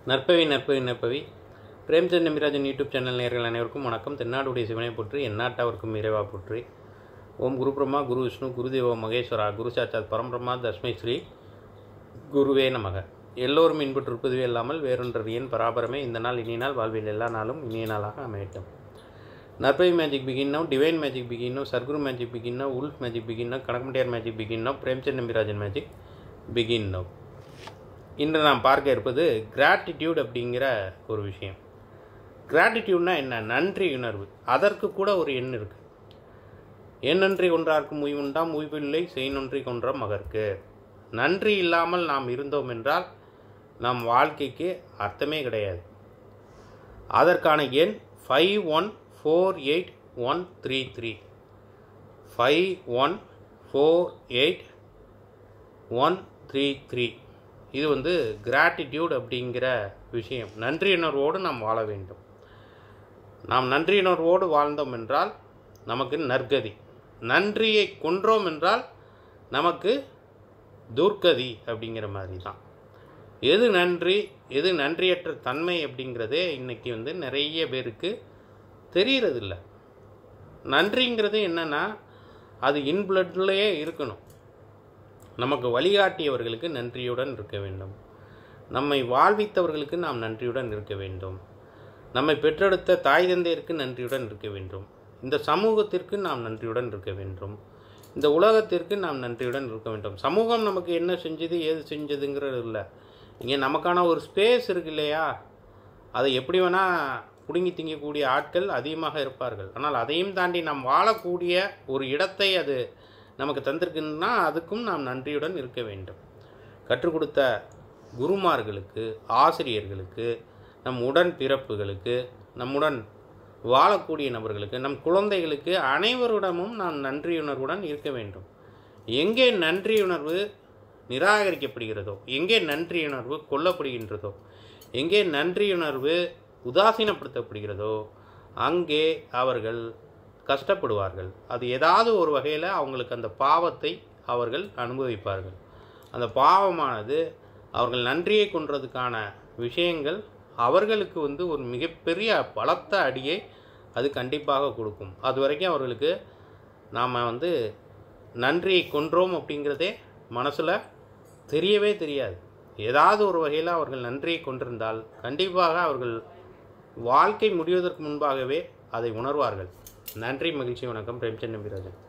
நற்பவி நற்பவி நற்பவி பிரேம்சந்த் நம்பிராஜன் யூடியூப் சேனல் நேர்கள் அனைவருக்கும் வணக்கம் தென்னாடுடைய சிவனை போற்றி எந்நாட்டவருக்கும் இறைவா போற்றி ஓம் குரு பிரம்மா குரு விஷ்ணு குருதேவ மகேஸ்வரா குரு சாட்சாத் பரம்பிரம்மா தஸ்மை ஸ்ரீ குருவே நமக எல்லோரும் இன்புற்றிருப்பதுவே இல்லாமல் வேறொன்று ஏன் பராபரமே இந்த நாள் இனிய நாள் வாழ்வில் எல்லா நாளும் இனிய நாளாக அமையட்டும் நற்பவி மேஜிக் பிகின்னோ டிவைன் மேஜிக் பிகின்னோ சர்க்குரு மேஜிக் பிகின்னோ உல்ஃப் மேஜிக் பிகின்னோ கணக்கமுட்டியார் மேஜிக் பிகின்னோ பிரேம்சந்த் நம்பிராஜன் மேஜிக் பிகின்னோ இன்று நாம் பார்க்க இருப்பது கிராட்டிடியூட் அப்படிங்கிற ஒரு விஷயம் கிராட்டிடியூட்னா என்ன நன்றி உணர்வு அதற்கு கூட ஒரு எண் இருக்கு எண்ணன்றி கொன்றார்க்கும் உய்வுண்டாம் உய்வில்லை செய்நன்றி கொன்ற மகற்கு நன்றி இல்லாமல் நாம் இருந்தோம் என்றால் நம் வாழ்க்கைக்கு அர்த்தமே கிடையாது அதற்கான எண் five one four eight one three three five one four eight one three three இது வந்து கிராட்டிடியூட் அப்படிங்கிற விஷயம் நன்றியுணர்வோடு நாம் வாழ வேண்டும் நாம் நன்றியுணர்வோடு வாழ்ந்தோம் என்றால் நமக்கு நற்கதி நன்றியை கொன்றோம் என்றால் நமக்கு துர்க்கதி அப்படிங்கிற மாதிரி தான் எது நன்றி எது நன்றியற்ற தன்மை அப்படிங்கிறதே இன்றைக்கி வந்து நிறைய பேருக்கு தெரியறதில்ல நன்றிங்கிறது என்னென்னா அது இன்பிளட்லேயே இருக்கணும் நமக்கு வழிகாட்டியவர்களுக்கு நன்றியுடன் இருக்க வேண்டும் நம்மை வாழ்வித்தவர்களுக்கு நாம் நன்றியுடன் இருக்க வேண்டும் நம்மை பெற்றெடுத்த தாய் தந்தையருக்கு நன்றியுடன் இருக்க வேண்டும் இந்த சமூகத்திற்கு நாம் நன்றியுடன் இருக்க வேண்டும் இந்த உலகத்திற்கு நாம் நன்றியுடன் இருக்க வேண்டும் சமூகம் நமக்கு என்ன செஞ்சது ஏது செஞ்சதுங்கிறது இல்லை இங்கே நமக்கான ஒரு ஸ்பேஸ் இருக்கு இல்லையா அதை எப்படி வேணால் பிடுங்கி திங்கக்கூடிய ஆட்கள் அதிகமாக இருப்பார்கள் ஆனால் அதையும் தாண்டி நாம் வாழக்கூடிய ஒரு இடத்தை அது நமக்கு தந்திருக்குன்னா அதுக்கும் நாம் நன்றியுடன் இருக்க வேண்டும் கற்றுக் கொடுத்த குருமார்களுக்கு ஆசிரியர்களுக்கு நம் உடன் பிறப்புகளுக்கு நம்முடன் வாழக்கூடிய நபர்களுக்கு நம் குழந்தைகளுக்கு அனைவரிடமும் நாம் நன்றியுணர்வுடன் இருக்க வேண்டும் எங்கே நன்றியுணர்வு நிராகரிக்கப்படுகிறதோ எங்கே நன்றியுணர்வு கொல்லப்படுகின்றதோ எங்கே நன்றியுணர்வு உதாசீனப்படுத்தப்படுகிறதோ அங்கே அவர்கள் கஷ்டப்படுவார்கள் அது ஏதாவது ஒரு வகையில் அவங்களுக்கு அந்த பாவத்தை அவர்கள் அனுபவிப்பார்கள் அந்த பாவமானது அவர்கள் நன்றியை கொன்றதுக்கான விஷயங்கள் அவர்களுக்கு வந்து ஒரு மிகப்பெரிய பலத்த அடியை அது கண்டிப்பாக கொடுக்கும் அது வரைக்கும் அவர்களுக்கு நாம் வந்து நன்றியை கொன்றோம் அப்படிங்கிறதே மனசில் தெரியவே தெரியாது ஏதாவது ஒரு வகையில் அவர்கள் நன்றியை கொண்டிருந்தால் கண்டிப்பாக அவர்கள் வாழ்க்கை முடிவதற்கு முன்பாகவே அதை உணர்வார்கள் நன்றி மகிழ்ச்சி வணக்கம் பிரேம்சந்த் நம்பிராஜன்